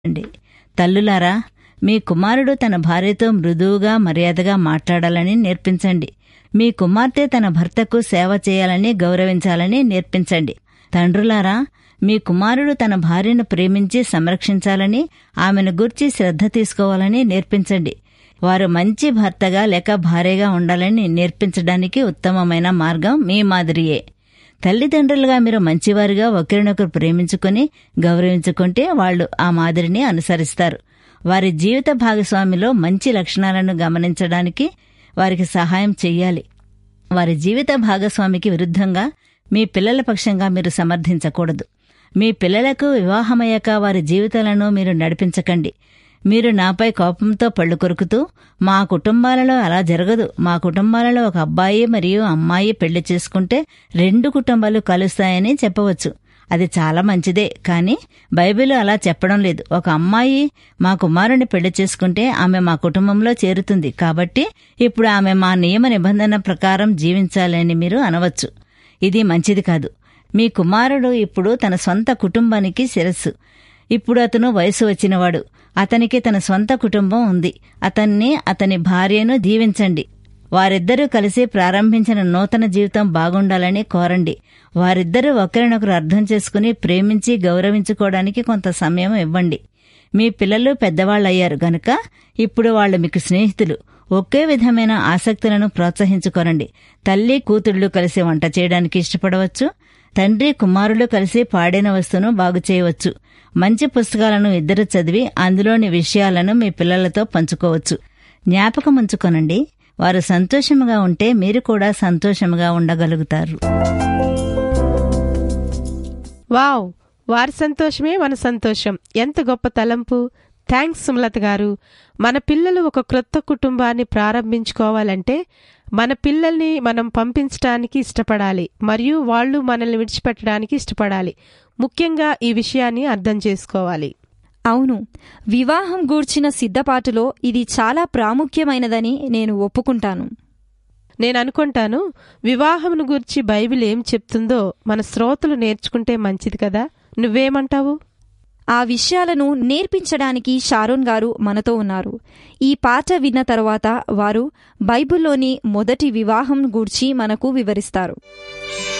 అండి తల్లులారా మీ కుమారుడు తన భార్యతో మృదువుగా మర్యాదగా మాట్లాడాలని నేర్పించండి మీ కుమార్తె తన భర్తకు సేవ చేయాలని గౌరవించాలని నేర్పించండి తండ్రులారా మీ కుమారుడు తన భార్యను ప్రేమించి సంరక్షించాలని ఆమెను గూర్చి శ్రద్ధ తీసుకోవాలని నేర్పించండి వారు మంచి భర్తగా లేక భార్యగా ఉండాలని నేర్పించడానికి ఉత్తమమైన మార్గం మీ మాదిరియే తల్లిదండ్రులుగా మీరు మంచివారిగా ఒకరినొకరు ప్రేమించుకుని గౌరవించుకుంటే వాళ్ళు ఆ మాదిరిని అనుసరిస్తారు వారి జీవిత భాగస్వామిలో మంచి లక్షణాలను గమనించడానికి వారికి సహాయం చెయ్యాలి వారి జీవిత భాగస్వామికి విరుద్ధంగా మీ పిల్లల పక్షంగా మీరు సమర్థించకూడదు మీ పిల్లలకు వివాహమయ్యాక వారి జీవితాలను మీరు నడిపించకండి మీరు నాపై కోపంతో పళ్ళు కొరుకుతూ మా కుటుంబాలలో అలా జరగదు మా కుటుంబాలలో ఒక అబ్బాయి మరియు అమ్మాయి పెళ్లి చేసుకుంటే రెండు కుటుంబాలు కలుస్తాయని చెప్పవచ్చు అది చాలా మంచిదే కానీ బైబిల్ అలా చెప్పడం లేదు ఒక అమ్మాయి మా కుమారుని పెళ్లి చేసుకుంటే ఆమె మా కుటుంబంలో చేరుతుంది కాబట్టి ఇప్పుడు ఆమె మా నియమ నిబంధన ప్రకారం జీవించాలని మీరు అనవచ్చు ఇది మంచిది కాదు మీ కుమారుడు ఇప్పుడు తన సొంత కుటుంబానికి శిరస్సు ఇప్పుడు అతను వయసు వచ్చినవాడు అతనికి తన సొంత కుటుంబం ఉంది అతన్ని అతని భార్యను దీవించండి వారిద్దరూ కలిసి ప్రారంభించిన నూతన జీవితం బాగుండాలని కోరండి వారిద్దరూ ఒకరినొకరు అర్థం చేసుకుని ప్రేమించి గౌరవించుకోవడానికి కొంత సమయం ఇవ్వండి మీ పిల్లలు పెద్దవాళ్ళయ్యారు గనుక ఇప్పుడు వాళ్ళు మీకు స్నేహితులు ఒకే విధమైన ఆసక్తులను ప్రోత్సహించుకోరండి తల్లి కూతుళ్లు కలిసి వంట చేయడానికి ఇష్టపడవచ్చు తండ్రి కుమారులు కలిసి పాడిన వస్తువును బాగు చేయవచ్చు మంచి పుస్తకాలను ఇద్దరు చదివి అందులోని విషయాలను మీ పిల్లలతో పంచుకోవచ్చు జ్ఞాపకం ఉంచుకోనండి వారు సంతోషముగా ఉంటే మీరు కూడా సంతోషముగా ఉండగలుగుతారు వావ్ వారి సంతోషమే మన సంతోషం ఎంత గొప్ప తలంపు థ్యాంక్స్ సుమలత గారు మన పిల్లలు ఒక క్రొత్త కుటుంబాన్ని ప్రారంభించుకోవాలంటే మన పిల్లల్ని మనం పంపించడానికి ఇష్టపడాలి మరియు వాళ్ళు మనల్ని విడిచిపెట్టడానికి ఇష్టపడాలి ముఖ్యంగా ఈ విషయాన్ని అర్థం చేసుకోవాలి అవును వివాహం గూర్చిన సిద్ధపాటులో ఇది చాలా ప్రాముఖ్యమైనదని నేను ఒప్పుకుంటాను నేను అనుకుంటాను వివాహమును గురించి బైబిల్ ఏం చెప్తుందో మన శ్రోతలు నేర్చుకుంటే మంచిది కదా నువ్వేమంటావు ఆ విషయాలను నేర్పించడానికి షారోన్ గారు మనతో ఉన్నారు ఈ పాట విన్న తరువాత వారు బైబిల్లోని మొదటి వివాహం గూర్చి మనకు వివరిస్తారు